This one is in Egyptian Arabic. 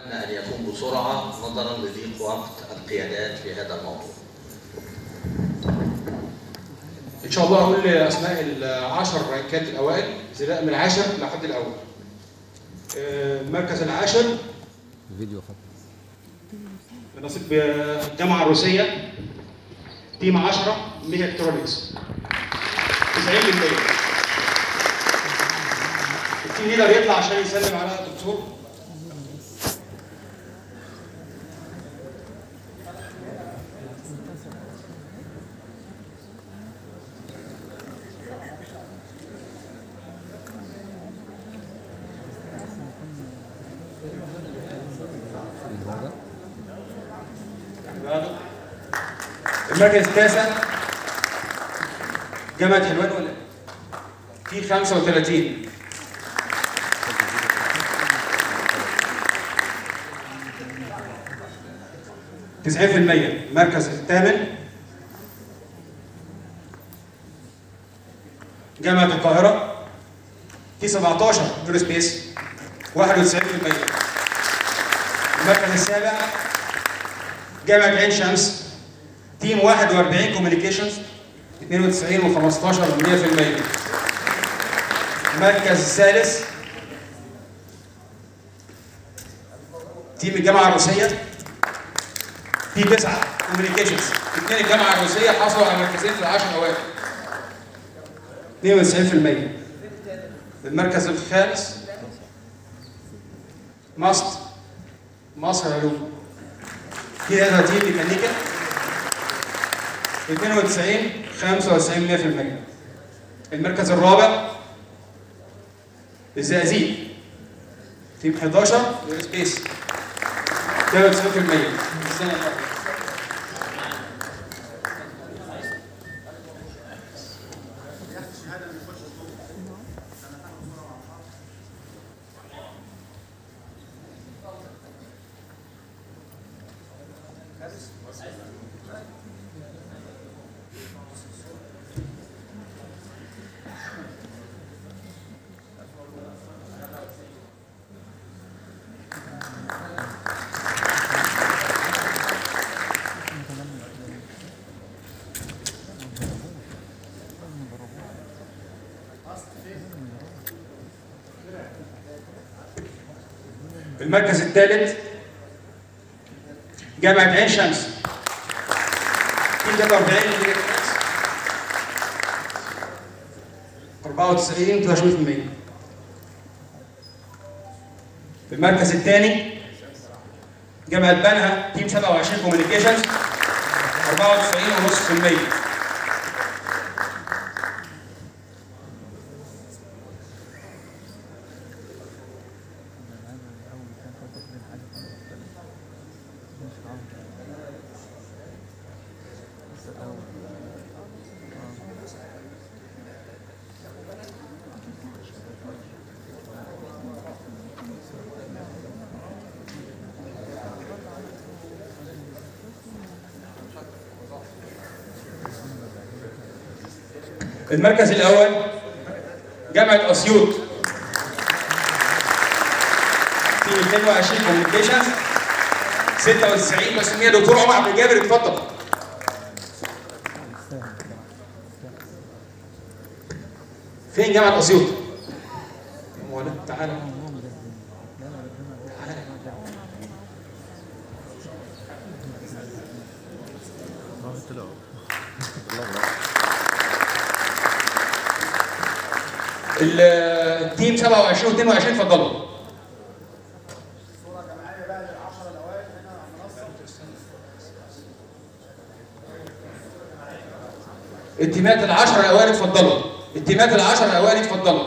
أن يكون بسرعة نظرا لضيق وقت القيادات في هذا الموضوع. ان شاء الله اقول اسماء العشر رانكات الاوائل ابتداء من العاشر لحد الاول آه، المركز العاشر فيديو فقط بنصيب الجامعه الروسيه تيم 10 ميجا الكترونكس 90% التيم ليدر يطلع عشان يسلم على الدكتور المركز التاسع جامعة حلوان ولا إيه؟ في 35 90% المركز الثامن جامعة القاهرة في 17 دور سبيس 91% المركز السابع جامعة عين شمس تيم 41 كوميونيكيشنز 92 و15 100% المركز الثالث تيم الجامعة الروسية في تسعة كوميونيكيشنز اثنين الجامعة الروسية حصلوا على مركزين في العشر أوائل 92% المركز الخامس ماست مصر علوم في هذا تيم ميكانيكا 92 95 100% المركز الرابع الزقازيق تيم 11 سبيس 93% السنة اللي فاتت. المركز الثالث جامعة عين شمس في 43 ميجا 94 23% في المركز الثاني جامعة بنها تيم 27 كوميونيكيشنز 94.5% المركز الاول جامعه اسيوط في 22 كوميونيكيشنز 96 مسؤوليه دكتور عمر عبد الجابر اتفضل فين جامعه اسيوط؟ يا مولانا تعالى تعالى التيم 27 و 22 اتفضلوا التيمات العشرة الأوائل اتفضلوا التيمات العشرة الأوائل اتفضلوا